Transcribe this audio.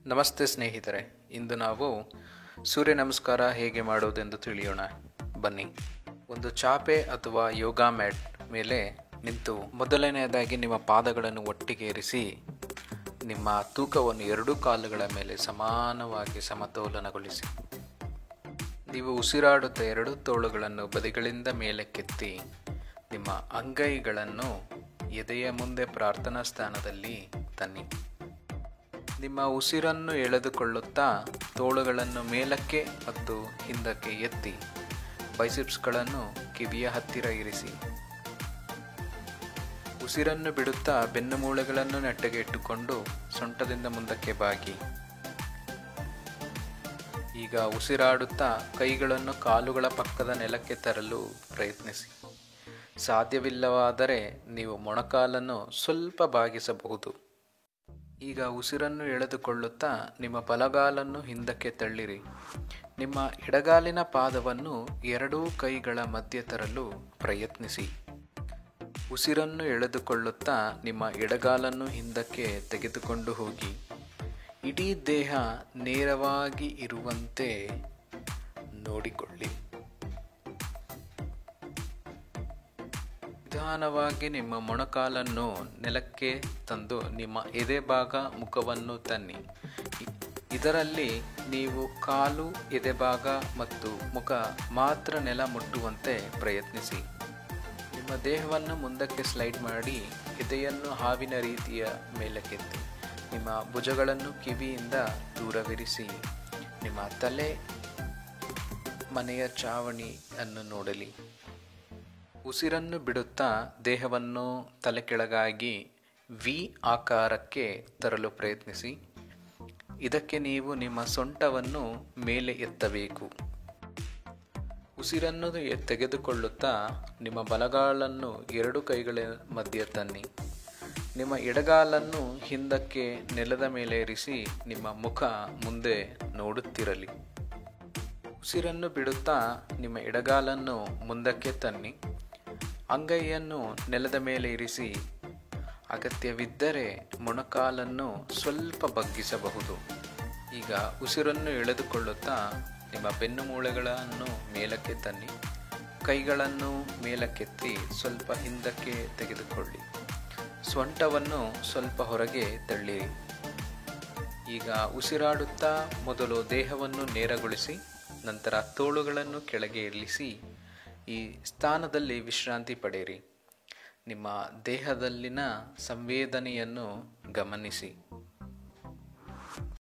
ನಮಸ್ತೆ ಸ್ನೇಹಿತರೆ ಇಂದು ನಾವು ಸೂರ್ಯ ನಮಸ್ಕಾರ ಹೇಗೆ ಮಾಡುವುದೆಂದು ತಿಳಿಯೋಣ ಬನ್ನಿ ಒಂದು ಚಾಪೆ ಅಥವಾ ಯೋಗ ಮ್ಯಾಟ್ ಮೇಲೆ ನಿಂತು ಮೊದಲನೆಯದಾಗಿ ನಿಮ್ಮ ಪಾದಗಳನ್ನು ಒಟ್ಟಿಗೆ ಇರಿಸಿ ನಿಮ್ಮ ತೂಕವನ್ನು ಎರಡೂ ಕಾಲುಗಳ ಮೇಲೆ ಸಮಾನವಾಗಿ ಸಮತೋಲನಗೊಳಿಸಿ ನೀವು ಉಸಿರಾಡುತ್ತಾ ಎರಡು ತೋಳುಗಳನ್ನು ಬದಿಗಳಿಂದ ಮೇಲಕ್ಕೆತ್ತಿ ನಿಮ್ಮ ಅಂಗೈಗಳನ್ನು ಎದೆಯ ಮುಂದೆ ಪ್ರಾರ್ಥನಾ ಸ್ಥಾನದಲ್ಲಿ ತನ್ನಿ ನಿಮ್ಮ ಉಸಿರನ್ನು ಎಳೆದುಕೊಳ್ಳುತ್ತಾ ತೋಳುಗಳನ್ನು ಮೇಲಕ್ಕೆ ಮತ್ತು ಹಿಂದಕ್ಕೆ ಎತ್ತಿ ಬೈಸಿಪ್ಸ್ಗಳನ್ನು ಕಿವಿಯ ಹತ್ತಿರ ಇರಿಸಿ ಉಸಿರನ್ನು ಬಿಡುತ್ತಾ ಬೆನ್ನು ಮೂಳೆಗಳನ್ನು ನೆಟ್ಟಗೆ ಇಟ್ಟುಕೊಂಡು ಸೊಂಟದಿಂದ ಮುಂದಕ್ಕೆ ಬಾಗಿ ಈಗ ಉಸಿರಾಡುತ್ತಾ ಕೈಗಳನ್ನು ಕಾಲುಗಳ ಪಕ್ಕದ ನೆಲಕ್ಕೆ ತರಲು ಪ್ರಯತ್ನಿಸಿ ಸಾಧ್ಯವಿಲ್ಲವಾದರೆ ನೀವು ಮೊಣಕಾಲನ್ನು ಸ್ವಲ್ಪ ಬಾಗಿಸಬಹುದು ಈಗ ಉಸಿರನ್ನು ಎಳೆದುಕೊಳ್ಳುತ್ತಾ ನಿಮ್ಮ ಬಲಗಾಲನ್ನು ಹಿಂದಕ್ಕೆ ತಳ್ಳಿರಿ ನಿಮ್ಮ ಎಡಗಾಲಿನ ಪಾದವನ್ನು ಎರಡೂ ಕೈಗಳ ಮಧ್ಯೆ ತರಲು ಪ್ರಯತ್ನಿಸಿ ಉಸಿರನ್ನು ಎಳೆದುಕೊಳ್ಳುತ್ತಾ ನಿಮ್ಮ ಎಡಗಾಲನ್ನು ಹಿಂದಕ್ಕೆ ತೆಗೆದುಕೊಂಡು ಹೋಗಿ ಇಡೀ ದೇಹ ನೇರವಾಗಿ ಇರುವಂತೆ ನೋಡಿಕೊಳ್ಳಿ ನಿಧಾನವಾಗಿ ನಿಮ್ಮ ಮೊಣಕಾಲನ್ನು ನೆಲಕ್ಕೆ ತಂದು ನಿಮ್ಮ ಎದೆ ಭಾಗ ಮುಖವನ್ನು ತನ್ನಿ ಇದರಲ್ಲಿ ನೀವು ಕಾಲು ಎದೆ ಭಾಗ ಮತ್ತು ಮುಖ ಮಾತ್ರ ನೆಲ ಮುಟ್ಟುವಂತೆ ಪ್ರಯತ್ನಿಸಿ ನಿಮ್ಮ ದೇಹವನ್ನು ಮುಂದಕ್ಕೆ ಸ್ಲೈಡ್ ಮಾಡಿ ಎದೆಯನ್ನು ಹಾವಿನ ರೀತಿಯ ಮೇಲಕ್ಕೆತ್ತಿ ನಿಮ್ಮ ಭುಜಗಳನ್ನು ಕಿವಿಯಿಂದ ದೂರವಿರಿಸಿ ನಿಮ್ಮ ತಲೆ ಮನೆಯ ಚಾವಣಿಯನ್ನು ನೋಡಲಿ ಉಸಿರನ್ನು ಬಿಡುತ್ತಾ ದೇಹವನ್ನು ತಲೆ ಕೆಳಗಾಗಿ ವಿ ಆಕಾರಕ್ಕೆ ತರಲು ಪ್ರಯತ್ನಿಸಿ ಇದಕ್ಕೆ ನೀವು ನಿಮ್ಮ ಸೊಂಟವನ್ನು ಮೇಲೆ ಎತ್ತಬೇಕು ಉಸಿರನ್ನು ತೆಗೆದುಕೊಳ್ಳುತ್ತಾ ನಿಮ್ಮ ಬಲಗಾಲನ್ನು ಎರಡು ಕೈಗಳ ಮಧ್ಯೆ ತನ್ನಿ ನಿಮ್ಮ ಎಡಗಾಲನ್ನು ಹಿಂದಕ್ಕೆ ನೆಲದ ಮೇಲೆ ಇರಿಸಿ ನಿಮ್ಮ ಮುಖ ಮುಂದೆ ನೋಡುತ್ತಿರಲಿ ಉಸಿರನ್ನು ಬಿಡುತ್ತಾ ನಿಮ್ಮ ಎಡಗಾಲನ್ನು ಮುಂದಕ್ಕೆ ತನ್ನಿ ಅಂಗೈಯನ್ನು ನೆಲದ ಮೇಲೆ ಇರಿಸಿ ಅಗತ್ಯವಿದ್ದರೆ ಮೊಣಕಾಲನ್ನು ಸ್ವಲ್ಪ ಬಗ್ಗಿಸಬಹುದು ಈಗ ಉಸಿರನ್ನು ಎಳೆದುಕೊಳ್ಳುತ್ತಾ ನಿಮ್ಮ ಬೆನ್ನು ಮೂಳೆಗಳನ್ನು ಮೇಲಕ್ಕೆ ತನ್ನಿ ಕೈಗಳನ್ನು ಮೇಲಕ್ಕೆತ್ತಿ ಸ್ವಲ್ಪ ಹಿಂದಕ್ಕೆ ತೆಗೆದುಕೊಳ್ಳಿ ಸೊಂಟವನ್ನು ಸ್ವಲ್ಪ ಹೊರಗೆ ತಳ್ಳಿರಿ ಈಗ ಉಸಿರಾಡುತ್ತಾ ಮೊದಲು ದೇಹವನ್ನು ನೇರಗೊಳಿಸಿ ನಂತರ ತೋಳುಗಳನ್ನು ಕೆಳಗೆ ಇಳಿಸಿ ಈ ಸ್ಥಾನದಲ್ಲಿ ವಿಶ್ರಾಂತಿ ಪಡೆಯಿರಿ ನಿಮ್ಮ ದೇಹದಲ್ಲಿನ ಸಂವೇದನೆಯನ್ನು ಗಮನಿಸಿ